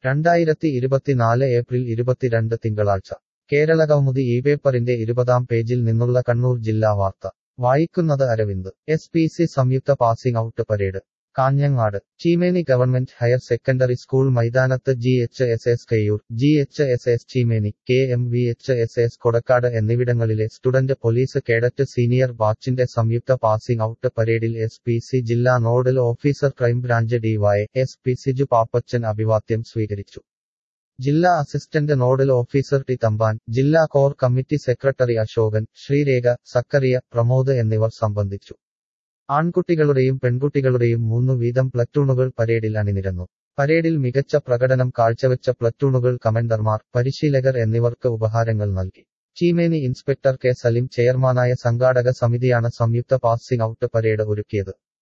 രണ്ടായിരത്തി ഇരുപത്തിനാല് ഏപ്രിൽ ഇരുപത്തിരണ്ട് തിങ്കളാഴ്ച കേരളകൗമുദി ഈ പേപ്പറിന്റെ ഇരുപതാം പേജിൽ നിന്നുള്ള കണ്ണൂർ ജില്ലാ വാർത്ത വായിക്കുന്നത് അരവിന്ദ് എസ് പി സി സംയുക്ത passing out parade Kanhangad Cheemeni government higher secondary school മൈതാനത്ത് G H S S Kayyur G H S S Cheemeni K M V H S S Kodakkad എന്നിവിടങ്ങളിലെ സ്റ്റുഡന്റ് പോലീസ് കേഡറ്റ് സീനിയർ ബാച്ചിന്റെ സംയുക്ത പാസിംഗ് ഔട്ട് പരേഡിൽ എസ് പി സി ജില്ലാ nodal officer crime branch D Y S P Siju Pappachan അഭിവാദ്യം സ്വീകരിച്ചു ജില്ലാ assistant nodal officer T Thampan ജില്ലാ core committee secretary Ashokan Sreerekha Zachariah Pramod എന്നിവർ സംബന്ധിച്ചു ആൺകുട്ടികളുടെയും പെൺകുട്ടികളുടെയും മൂന്നു വീതം പ്ലറ്റൂണുകൾ പരേഡിൽ അണിനിരന്നു പരേഡിൽ മികച്ച പ്രകടനം കാഴ്ചവെച്ച പ്ലറ്റൂണുകൾ കമൻഡർമാർ പരിശീലകർ എന്നിവർക്ക് ഉപഹാരങ്ങൾ നൽകി ചീമേനി ഇൻസ്പെക്ടർ കെ സലിം ചെയർമാനായ സംഘാടക സമിതിയാണ് സംയുക്ത പാസിംഗ് ഔട്ട് പരേഡ് ഒരുക്കിയത്